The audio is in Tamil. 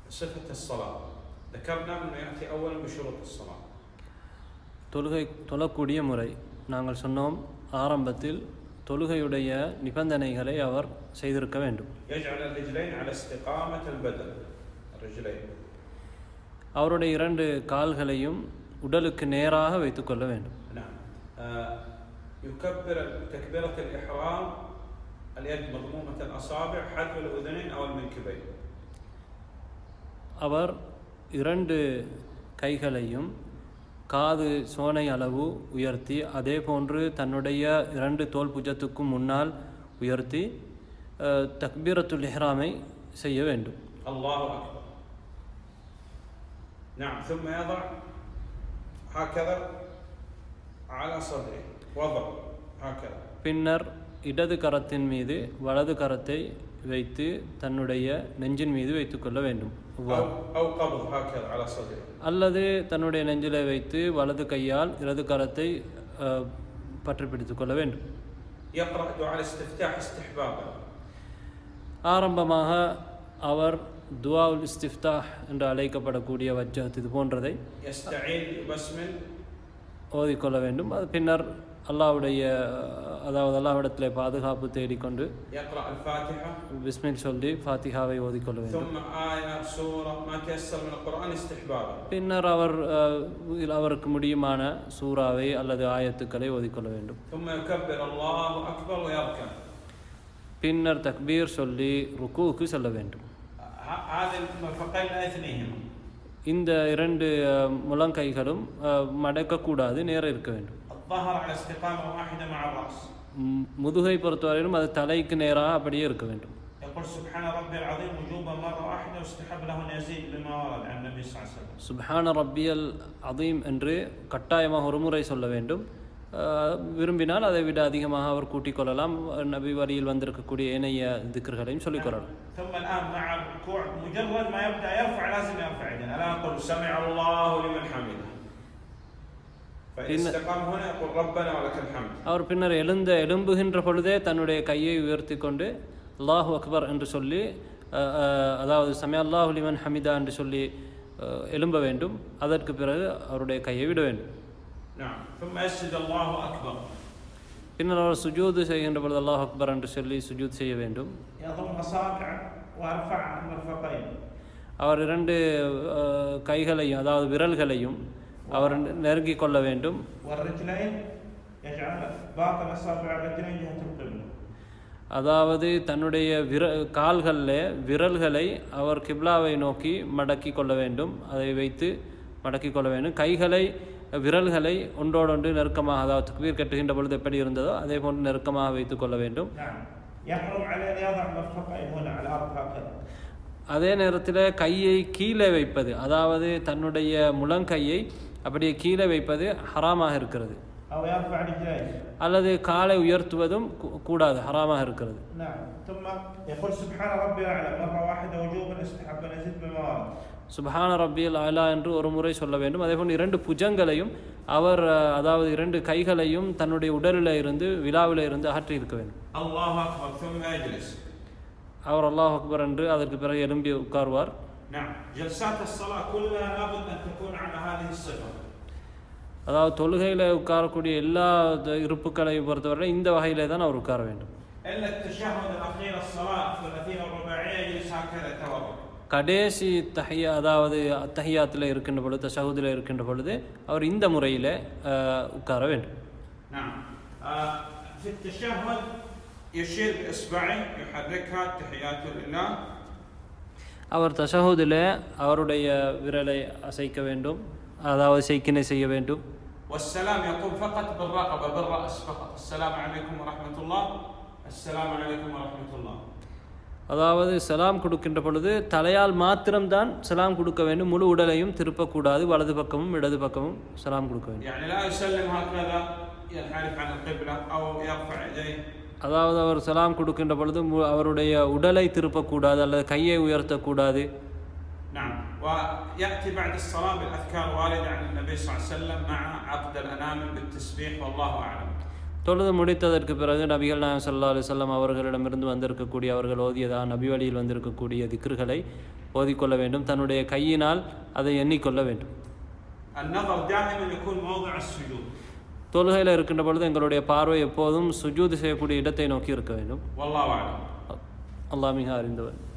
صفة الصلاة ذكرنا أنه يأتي أولا بشروط الصلاة தொழுகை தொழக்கூடிய முறை நாங்கள் சொன்னோம் ஆரம்பத்தில் தொழுகையுடைய நிபந்தனைகளை அவர் செய்திருக்க வேண்டும் يجعل الرجلين على استقامة البدن الرجلين அவருடைய இரண்டு கால்களையும் உடலுக்கு நேராக வைத்துக்கொள்ள வேண்டும் نعم آه، يكبر تكبيرة الإحرام اليد مضمومة الأصابع حذو الأذنين أو المنكبين அவர் இரண்டு கைகளையும் காது சோனை அளவு உயர்த்தி அதே போன்று தன்னுடைய இரண்டு தோல் புஜத்துக்கும் முன்னால் உயர்த்தி அஹ், தக்பீரத்துல் இஹ்ராமை செய்ய வேண்டும் الله أكبر نعم ثم يضع هكذا على صدره وضع هكذا பின்னர் இடது கரத்தின் மீது வலது கரத்தை வைத்து தன்னுடைய நெஞ்சின் மீது வைத்துக்கொள்ள வேண்டும் أو, இவ்வாறு. أو قبض هكذا على صدره அல்லது தன்னுடைய நெஞ்சிலை வைத்து வலது கையால் இடது கரத்தை அஹ், பற்றி பிடித்துக் கொள்ள வேண்டும் يقرأ دعاء الاستفتاح استحبابا ஆரம்பமாக அவர் துவாவுல் இஸ்திஃப்தாஹ் என்று அழைக்கப்படக்கூடிய வஜ்ஜத் இது போன்றதை يستعين بسمل ஓதிக்கொள்ள வேண்டும் அது பின்னர் அல்லாஹ்வுடைய அதாவது அல்லாஹ்விடத்தில் பாதுகாப்பு தேடிக்கொண்டு يقرأ الفاتحة பிஸ்மில் சொல்லி ஃபாத்திஹாவை ஓதிக்கொள்ள வேண்டும் ثم آية سورة ما تيسر من القرآن استحبابا பின்னர் அவர் அஹ், இதில் அவருக்கு முடியுமான சூறாவை அல்லது ஆயத்துக்களை ஓதிக்கொள்ள வேண்டும் ثم يكبر الله أكبر ويركع பின்னர் தக்பீர் சொல்லி ருக்குவுக்கு செல்ல வேண்டும் ه- هذه المرفقين لا يثنيهما இந்த இரண்டு அஹ், முழங்கைகளும் அஹ், மடக்கக்கூடாது நேர இருக்க வேண்டும் الظهر على استقامة واحدة مع الرأس ம், முதுகை பொறுத்தவரையிலும் அது தலைக்கு நேராக அப்படியே இருக்க வேண்டும் يقول سبحان ربي العظيم وجوبا مرة واحدة واستحب له أن يزيد لما ورد عن النبي صلى الله عليه وسلم சுப்ஹான ரப்பியல் அதீம் என்று கட்டாயமாக ஒரு முறை சொல்ல வேண்டும் அஹ், விரும்பினால் அதை விட அதிகமாக அவர் கூட்டிக் கொள்ளலாம் நபி வரியில் வந்திருக்கக்கூடிய ஏனைய திக்கர்களையும் சொல்லிக்கொள்ளலாம் ثم الآن مع الركوع مجرد ما يبدأ يرفع لازم يرفع يديه ألا يقول سمع الله لمن حمده فإن إن- استقام هنا يقول ربنا ولك الحمد அவர் பின்னர் எழுந்த எழும்புகின்ற பொழுதே தன்னுடைய கையை உயர்த்தி கொண்டு அல்லாஹு அக்பர் என்று சொல்லி அஹ், அஹ், அதாவது சமய அல்லாஹு லிமன் ஹமிதா என்று சொல்லி அஹ், எழும்ப வேண்டும் அதற்கு பிறகு அவருடைய கையை விட வேண்டும் نعم ثم يسجد الله أكبر பின்னர் அவர் சுஜூது செய்கின்ற பொழுது அல்லாஹ் அக்பர் என்று சொல்லி சுஜூத் செய்ய வேண்டும் يضم أصابع وأرفع المرفقين அவர் இரண்டு அஹ், கைகளையும் அதாவது விரல்களையும் அவர் நெருங்கிக் கொள்ள வேண்டும் والرجلين يجعل باطن أصابع الرجلين جهة القبلة அதாவது தன்னுடைய விர கால்களில் விரல்களை அவர் கிப்லாவை நோக்கி மடக்கி கொள்ள வேண்டும் அதை வைத்து மடக்கி கொள்ள வேண்டும் கைகளை விரல்களை ஒன்றோடொன்று நெருக்கமாக அதாவது தக்பீர் கட்டுகின்ற பொழுது எப்படி இருந்ததோ அதே போன்று நெருக்கமாக வைத்துக் கொள்ள வேண்டும் نعم يحرم عليه أن يضع مرفقين هنا على الأرض هكذا அதே நேரத்தில் கையை கீழே வைப்பது அதாவது தன்னுடைய முழங்கையை அப்படியே கீழே வைப்பது ஹராமாக இருக்கிறது أو يرفع رجليه அல்லது காலை உயர்த்துவதும் கூ- கூடாது ஹராமாக இருக்கிறது نعم ثم يقول سبحان ربي الأعلى مرة واحدة وجوبا استحب أن يزيد بالموارد சுபஹான ரப்பியல் அலா என்று ஒரு முறை சொல்ல வேண்டும் அதேபோல் இரண்டு புஜங்களையும் அவர் அஹ், அதாவது இரண்டு கைகளையும் தன்னுடைய உடலில் இருந்து விழாவில் இருந்து அகற்றி இருக்க வேண்டும் الله أكبر ثم يجلس அவர் அல்லாஹ் அக்பர் என்று அதற்கு பிறகு எழும்பி உட்காருவார் نعم جلسات الصلاة كلها لابد أن تكون على هذه الصفة அதாவது தொழுகையில் உட்காரக்கூடிய எல்லா த- இருப்புக்களையும் பொறுத்தவரை இந்த வகையிலே தான் அவர் உட்கார வேண்டும் إلا التشهد الأخير الصلاة الثلاثين الرباعية يجلس هكذا يتوضأ கடைசி தஹியா அதாவது தஹியாத்தில் இருக்கின்ற பொழுது தஷஹுதில் இருக்கின்ற பொழுது அவர் இந்த முறையில் உட்கார வேண்டும் نعم آه، في التشهد يشير بإصبعه يحركها تحيات لله அவர் தஷஹுதில் அவருடைய விரலை அசைக்க வேண்டும் அதாவது செய்கினை செய்ய வேண்டும் والسلام يقوم فقط بالرقبة بالرأس فقط السلام عليكم ورحمة الله السلام عليكم ورحمة الله அதாவது சலாம் கொடுக்கின்ற பொழுது தலையால் மாத்திரம்தான் சலாம் கொடுக்க வேண்டும் முழு உடலையும் திருப்பக்கூடாது வலது பக்கமும் இடது பக்கமும் சலாம் கொடுக்க வேண்டும் يعني لا يسلم هكذا ينحرف عن القبلة أو يرفع يديه அதாவது அவர் சலாம் கொடுக்கின்ற பொழுது மு- அவருடைய உடலை திருப்பக்கூடாது அல்லது கையை உயர்த்தக்கூடாது نعم ويأتي بعد الصلاة بالأذكار الواردة عن النبي صلى الله عليه وسلم مع عقد الأنامل بالتسبيح والله أعلم தொழுது முடித்ததற்கு பிறகு நபிகள் நாயகம் ஸல்லல்லாஹு அலைஹி வஸல்லம் அவர்களிடமிருந்து வந்திருக்கக்கூடிய அவர்கள் ஓதியதா நபி வழியில் வந்திருக்கக்கூடிய திக்ருகளை ஓதிக்கொள்ள வேண்டும் தன்னுடைய கையினால் அதை எண்ணிக்கொள்ள வேண்டும் النظر دائما يكون موضع السجود தொழுகையில் இருக்கின்ற பொழுது எங்களுடைய பார்வை எப்போதும் சுஜூது செய்யக்கூடிய இடத்தை நோக்கி இருக்க வேண்டும் والله اعلم அல்லாஹ் மிக அறிந்தவர்